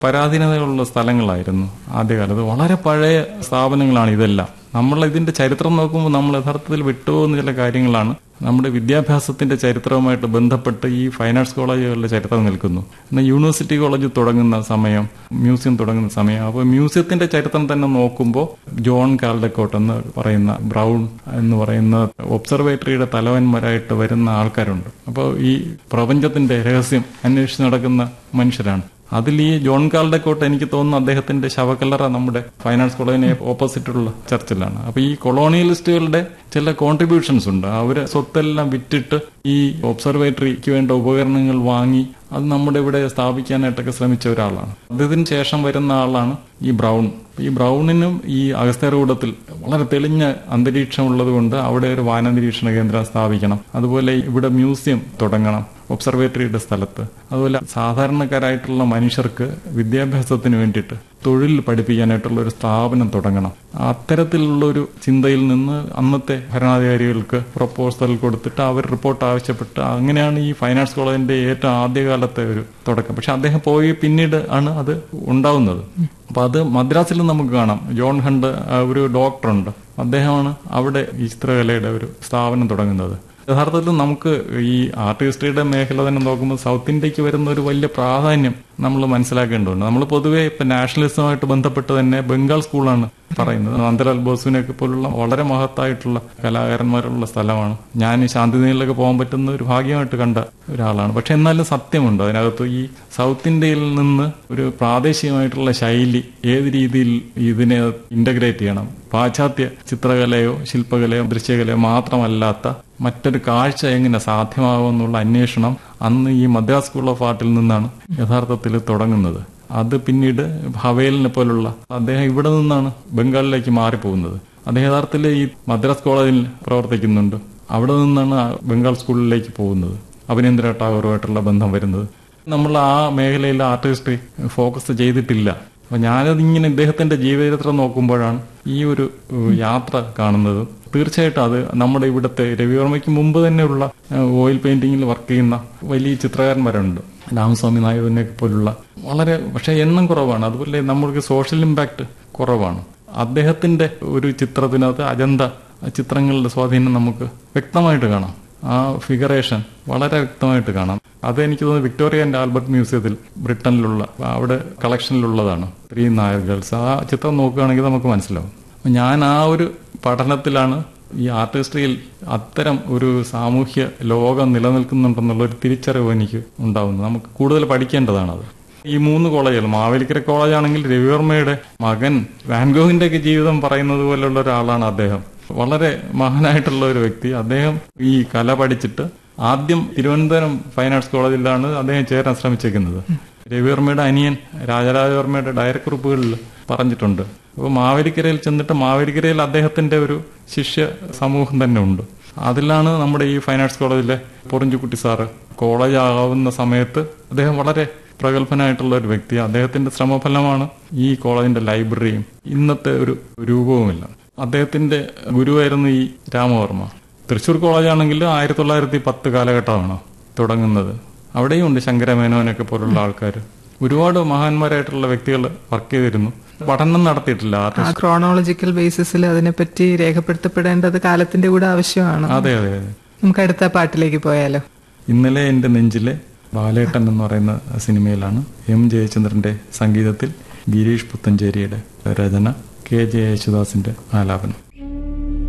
പരാധീനതയുള്ള സ്ഥലങ്ങളായിരുന്നു ആദ്യകാലത്ത് വളരെ പഴയ സ്ഥാപനങ്ങളാണ് ഇതെല്ലാം നമ്മൾ ഇതിന്റെ ചരിത്രം നോക്കുമ്പോൾ നമ്മൾ യഥാർത്ഥത്തിൽ വിട്ടുപോകുന്ന ചില കാര്യങ്ങളാണ് നമ്മുടെ വിദ്യാഭ്യാസത്തിന്റെ ചരിത്രവുമായിട്ട് ബന്ധപ്പെട്ട് ഈ ഫൈൻ ആർട്സ് കോളേജുകളുടെ ചരിത്രം നിൽക്കുന്നു എന്നാൽ യൂണിവേഴ്സിറ്റി കോളേജ് തുടങ്ങുന്ന സമയം മ്യൂസിയം തുടങ്ങുന്ന സമയം അപ്പോൾ മ്യൂസിയത്തിന്റെ ചരിത്രം തന്നെ നോക്കുമ്പോൾ ജോൺ കാൽഡക്കോട്ട് എന്ന് പറയുന്ന ബ്രൗൺ എന്ന് പറയുന്ന ഒബ്സർവേറ്ററിയുടെ തലവന്മാരായിട്ട് വരുന്ന ആൾക്കാരുണ്ട് അപ്പോൾ ഈ പ്രപഞ്ചത്തിന്റെ രഹസ്യം അന്വേഷിച്ച് നടക്കുന്ന മനുഷ്യരാണ് അതിൽ ഈ ജോൺ കാൽഡക്കോട്ട് എനിക്ക് തോന്നുന്നു അദ്ദേഹത്തിന്റെ ശവക്കല്ലറ നമ്മുടെ ഫൈൻ ആർട്സ് കോളേജിന് ഓപ്പോസിറ്റുള്ള ചർച്ചിലാണ് അപ്പൊ ഈ കൊളോണിയലിസ്റ്റുകളുടെ ചില കോൺട്രിബ്യൂഷൻസ് ഉണ്ട് അവര് സ്വത്തെല്ലാം വിറ്റിട്ട് ഈ ഒബ്സർവേറ്ററിക്ക് വേണ്ട ഉപകരണങ്ങൾ വാങ്ങി അത് നമ്മുടെ ഇവിടെ സ്ഥാപിക്കാനായിട്ടൊക്കെ ശ്രമിച്ച ഒരാളാണ് അദ്ദേഹത്തിന് ശേഷം വരുന്ന ആളാണ് ഈ ബ്രൗൺ ഈ ബ്രൗണിനും ഈ അഗസ്ത്യർകൂടത്തിൽ വളരെ തെളിഞ്ഞ അന്തരീക്ഷം ഉള്ളതുകൊണ്ട് അവിടെ ഒരു വാനനിരീക്ഷണ കേന്ദ്രം സ്ഥാപിക്കണം അതുപോലെ ഇവിടെ മ്യൂസിയം തുടങ്ങണം ഒബ്സർവേറ്ററിയുടെ സ്ഥലത്ത് അതുപോലെ സാധാരണക്കാരായിട്ടുള്ള മനുഷ്യർക്ക് വിദ്യാഭ്യാസത്തിന് വേണ്ടിയിട്ട് തൊഴിൽ പഠിപ്പിക്കാനായിട്ടുള്ള ഒരു സ്ഥാപനം തുടങ്ങണം അത്തരത്തിലുള്ള ഒരു ചിന്തയിൽ നിന്ന് അന്നത്തെ ഭരണാധികാരികൾക്ക് പ്രപ്പോസൽ കൊടുത്തിട്ട് അവർ റിപ്പോർട്ട് ആവശ്യപ്പെട്ട് അങ്ങനെയാണ് ഈ ഫൈൻ ആർട്സ് കോളേജിന്റെ ഏറ്റവും ആദ്യകാലത്തെ ഒരു തുടക്കം പക്ഷെ അദ്ദേഹം പോയി പിന്നീട് ആണ് അത് ഉണ്ടാവുന്നത് അപ്പൊ അത് മദ്രാസിൽ നമുക്ക് കാണാം ജോൺ ഹണ്ട് ആ, ഒരു ഡോക്ടറുണ്ട് അദ്ദേഹമാണ് അവിടെ ഈ ചിത്രകലയുടെ ഒരു സ്ഥാപനം തുടങ്ങുന്നത് യഥാർത്ഥത്തിൽ നമുക്ക് ഈ ആർട്ട് ഹിസ്റ്ററിയുടെ മേഖല തന്നെ നോക്കുമ്പോൾ സൗത്ത് ഇന്ത്യക്ക് വരുന്ന ഒരു വലിയ പ്രാധാന്യം നമ്മൾ മനസ്സിലാക്കേണ്ടതുണ്ട് നമ്മൾ പൊതുവെ ഇപ്പൊ നാഷണലിസമായിട്ട് ബന്ധപ്പെട്ട് തന്നെ ബംഗാൾ സ്കൂളാണ് പറയുന്നത് നന്ദലാൽ ബോസുവിനെയൊക്കെ പോലുള്ള വളരെ മഹത്തായിട്ടുള്ള കലാകാരന്മാരുള്ള സ്ഥലമാണ് ഞാൻ ശാന്തിനിലൊക്കെ പോകാൻ പറ്റുന്ന ഒരു ഭാഗ്യമായിട്ട് കണ്ട ഒരാളാണ് പക്ഷെ എന്നാലും സത്യമുണ്ട് അതിനകത്ത് ഈ സൗത്ത് ഇന്ത്യയിൽ നിന്ന് ഒരു പ്രാദേശികമായിട്ടുള്ള ശൈലി ഏത് രീതിയിൽ ഇതിനെ ഇന്റഗ്രേറ്റ് ചെയ്യണം പാശ്ചാത്യ ചിത്രകലയോ ശില്പകലയോ ദൃശ്യകലയോ മാത്രമല്ലാത്ത മറ്റൊരു കാഴ്ച എങ്ങനെ സാധ്യമാകുമെന്നുള്ള അന്വേഷണം അന്ന് ഈ മദ്രാസ് സ്കൂൾ ഓഫ് ആർട്ടിൽ നിന്നാണ് യഥാർത്ഥത്തിൽ തുടങ്ങുന്നത് അത് പിന്നീട് ഹവേലിനെ പോലുള്ള അദ്ദേഹം ഇവിടെ നിന്നാണ് ബംഗാളിലേക്ക് മാറിപ്പോകുന്നത് അദ്ദേഹം യഥാർത്ഥത്തിൽ ഈ മദ്രാസ് കോളേജിൽ പ്രവർത്തിക്കുന്നുണ്ട് അവിടെ നിന്നാണ് ആ ബംഗാൾ സ്കൂളിലേക്ക് പോകുന്നത് അഭിനേന്ദ്ര ടാഗോറുമായിട്ടുള്ള ബന്ധം വരുന്നത് നമ്മൾ ആ മേഖലയിൽ ആർട്ട് ഹിസ്റ്ററി ഫോക്കസ് ചെയ്തിട്ടില്ല അപ്പൊ ഞാനതിങ്ങനെ ഇദ്ദേഹത്തിന്റെ ജീവചരിത്രം നോക്കുമ്പോഴാണ് ഈ ഒരു ഏഹ്, യാത്ര കാണുന്നത് തീർച്ചയായിട്ടും അത് നമ്മുടെ ഇവിടുത്തെ രവിവർമ്മയ്ക്ക് മുമ്പ് തന്നെയുള്ള ഏഹ്, ഓയിൽ പെയിന്റിങ്ങിൽ വർക്ക് ചെയ്യുന്ന വലിയ ചിത്രകാരന്മാരുണ്ട് രാമസ്വാമി നായകനെ പോലുള്ള വളരെ പക്ഷെ എണ്ണം കുറവാണ് അതുപോലെ നമ്മൾക്ക് സോഷ്യൽ ഇമ്പാക്ട് കുറവാണ് അദ്ദേഹത്തിന്റെ ഒരു ചിത്രത്തിനകത്ത് അജന്ത ചിത്രങ്ങളുടെ സ്വാധീനം നമുക്ക് വ്യക്തമായിട്ട് കാണാം ആ ഫിഗറേഷൻ വളരെ വ്യക്തമായിട്ട് കാണാം അത് എനിക്ക് തോന്നുന്നു വിക്ടോറിയ ആൻഡ് ആൽബർട്ട് മ്യൂസിയത്തിൽ ബ്രിട്ടനിലുള്ള അവിടെ കളക്ഷനിലുള്ളതാണ് ത്രീ നായർ ഗേൾസ് ആ ചിത്രം നോക്കുകയാണെങ്കിൽ നമുക്ക് മനസ്സിലാവും അപ്പൊ ഞാൻ ആ ഒരു പഠനത്തിലാണ് ഈ ആർട്ട് ഹിസ്റ്ററിയിൽ അത്തരം ഒരു സാമൂഹ്യ ലോകം നിലനിൽക്കുന്നുണ്ടെന്നുള്ള ഒരു തിരിച്ചറിവ് എനിക്ക് ഉണ്ടാവുന്നത് നമുക്ക് കൂടുതൽ പഠിക്കേണ്ടതാണ് അത് ഈ മൂന്ന് കോളേജുകൾ മാവേലിക്കര കോളേജ് ആണെങ്കിൽ രവിവർമ്മയുടെ മകൻ വാൻഗോഹിന്റെ ഒക്കെ ജീവിതം പറയുന്നത് പോലെയുള്ള ഒരാളാണ് അദ്ദേഹം വളരെ മഹാനായിട്ടുള്ള ഒരു വ്യക്തി അദ്ദേഹം ഈ കല പഠിച്ചിട്ട് ആദ്യം തിരുവനന്തപുരം ഫൈൻ ആർട്സ് കോളേജിലാണ് അദ്ദേഹം ചേരാൻ ശ്രമിച്ചേക്കുന്നത് രവിവർമ്മയുടെ അനിയൻ രാജരാജവർമ്മയുടെ ഡയറക്കുറിപ്പുകളിൽ പറഞ്ഞിട്ടുണ്ട് അപ്പോൾ മാവേലിക്കരയിൽ ചെന്നിട്ട് മാവേലിക്കരയിൽ അദ്ദേഹത്തിന്റെ ഒരു ശിഷ്യ സമൂഹം തന്നെ ഉണ്ട് അതിലാണ് നമ്മുടെ ഈ ഫൈൻ ആർട്സ് കോളേജിലെ പൊറിഞ്ചുകുട്ടി സാറ് കോളേജ് ആവുന്ന സമയത്ത് അദ്ദേഹം വളരെ പ്രഗത്ഭനായിട്ടുള്ള ഒരു വ്യക്തി അദ്ദേഹത്തിന്റെ ശ്രമഫലമാണ് ഈ കോളേജിന്റെ ലൈബ്രറിയും ഇന്നത്തെ ഒരു രൂപവുമില്ല അദ്ദേഹത്തിന്റെ ഗുരുവായിരുന്നു ഈ രാമവർമ്മ തൃശൂർ കോളേജാണെങ്കിൽ ആയിരത്തി തൊള്ളായിരത്തി പത്ത് കാലഘട്ടമാണ് തുടങ്ങുന്നത് അവിടെയും ഉണ്ട് ശങ്കരമേനോനൊക്കെ പോലുള്ള ആൾക്കാർ ഒരുപാട് മഹാന്മാരായിട്ടുള്ള വ്യക്തികൾ വർക്ക് ചെയ്തിരുന്നു പഠനം നടത്തിയിട്ടില്ല ആർട്ട് ആ ക്രോണോളജിക്കൽ ബേസിസിൽ അതിനെപ്പറ്റി രേഖപ്പെടുത്തപ്പെടേണ്ടത് കാലത്തിന്റെ കൂടെ ആവശ്യമാണ് അതെ അതെ അതെ നമുക്ക് അടുത്ത പാട്ടിലേക്ക് പോയാലോ ഇന്നലെ എൻ്റെ നെഞ്ചിലെ ബാലേട്ടൻ എന്ന് പറയുന്ന സിനിമയിലാണ് എം ജയചന്ദ്രന്റെ സംഗീതത്തിൽ ഗിരീഷ് പുത്തഞ്ചേരിയുടെ രചന കെ ജെ യേശുദാസിന്റെ ആലാപനം